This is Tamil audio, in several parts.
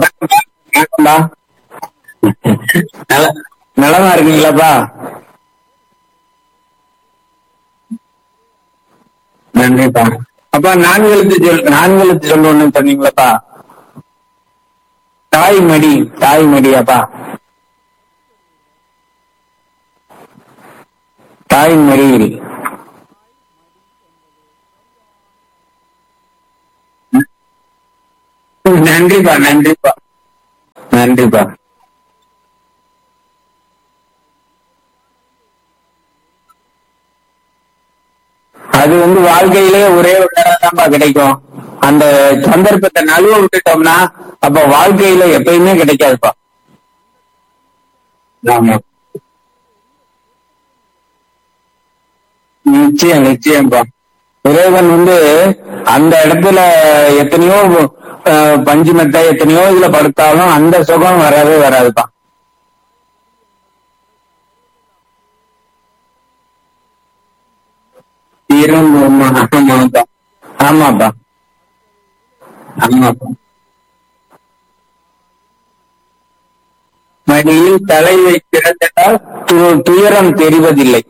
வணக்கம்ப்பா நல நலமா இருக்கீங்களாப்பா நன்றிப்பா அப்பா நான்கெழுத்து சொல் நான்கெழுத்து சொல்லணும்னு சொன்னீங்களாப்பா தாய் மடி தாய் மடியாப்பா தாய் மடியில் நன்றிப்பா நன்றிப்பா நன்றிப்பா அது வந்து வாழ்க்கையிலே ஒரே ஒரு தான்ப்பா கிடைக்கும் அந்த சந்தர்ப்பத்தை நழுவ விட்டுட்டோம்னா அப்ப வாழ்க்கையில எப்பயுமே கிடைக்காதுப்பா ஆமா நிச்சயம் நிச்சயம்ப்பா இறைவன் வந்து அந்த இடத்துல எத்தனையோ அஹ், பஞ்சு மெத்தை எத்தனையோ இதுல படுத்தாலும் அந்த சுகம் வரவே வராதுப்பா இரும்பு ஆமா, ஆமாப்பா ஆமாப்பா ஆமாப்பா மடியில் தலை கிடந்தால் து- துயரம் தெரிவதில்லை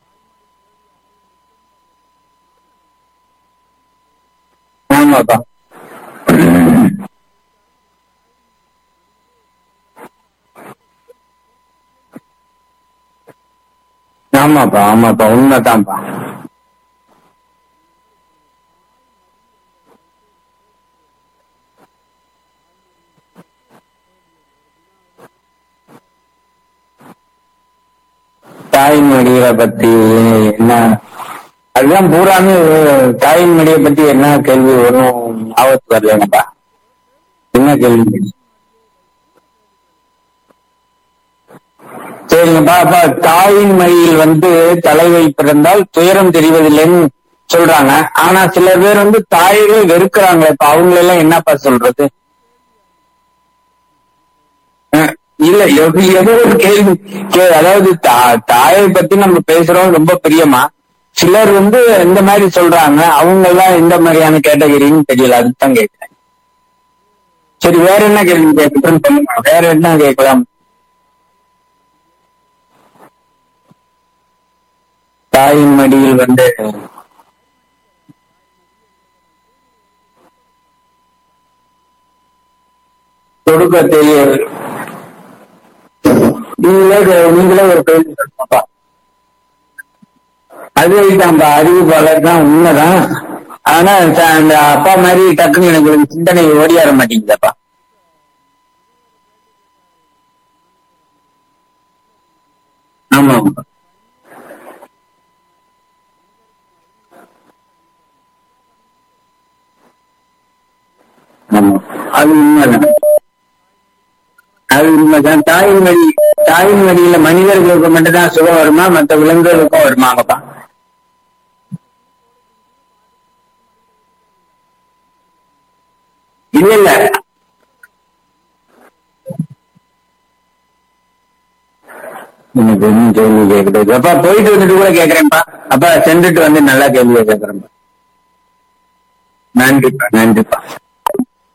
ஆமாப்பா ஆமாப்பா ஆமாப்பா உண்மைதான்ப்பா தாயின் மடியை பத்தி என்ன அதுதான் பூராமே தாயின் மடியை பத்தி என்ன கேள்வி ஒன்றும் ஞாபகத்துக்கு வரலங்கப்பா என்ன கேள்வி சரிங்கப்பா அப்ப தாயின் மடியில் வந்து தலைவை பிறந்தால் துயரம் தெரிவதில்லைன்னு சொல்றாங்க ஆனா சில பேர் வந்து தாயவே வெறுக்கிறாங்க இப்ப அவங்களெல்லாம் என்னப்பா சொல்றது அஹ் இல்ல எது ஏதோ ஒரு கேள்வி கே- அதாவது தா- தாயை பத்தி நம்ம பேசுறோம் ரொம்ப பிரியமா சிலர் வந்து இந்த மாதிரி சொல்றாங்க அவங்க எல்லாம் எந்த மாதிரியான கேட்டகரின்னு தெரியல அதுதான் கேட்கிறேன் சரி வேற என்ன கேள்வி கேட்கணும்னு சொல்லுங்க வேற என்ன கேட்கலாம் தாயின் மடியில் வந்து கொடுக்க தெரிய நீங்களே கே- நீங்களே ஒரு கேள்வி சொல்லணும்ப்பா அது தான்ப்பா அறிவிப்பாளர் தான் உண்மைதான் ஆனா ச- அந்த அப்பா மாதிரி டக்குன்னு எனக்கு ஒரு சிந்தனை ஓடி வர மாட்டேங்குதப்பா ஆமா ஆமா அது உண்மைதான் அது உண்மைதான் தாயின் வழி தாயின் வழியில மனிதர்களுக்கு மட்டும்தான் சுகம் வருமா மற்ற விலங்குகளுக்கும் வருமாங்கப்பா இல்ல இல்ல எனக்கு ஒன்னும் கேள்வி கேட்கறது அப்பா போயிட்டு வந்துட்டு கூட கேக்குறேன்ப்பா அப்பா சென்றுட்டு வந்து நல்லா கேள்வியை கேக்குறேன்ப்பா நன்றிப்பா நன்றிப்பா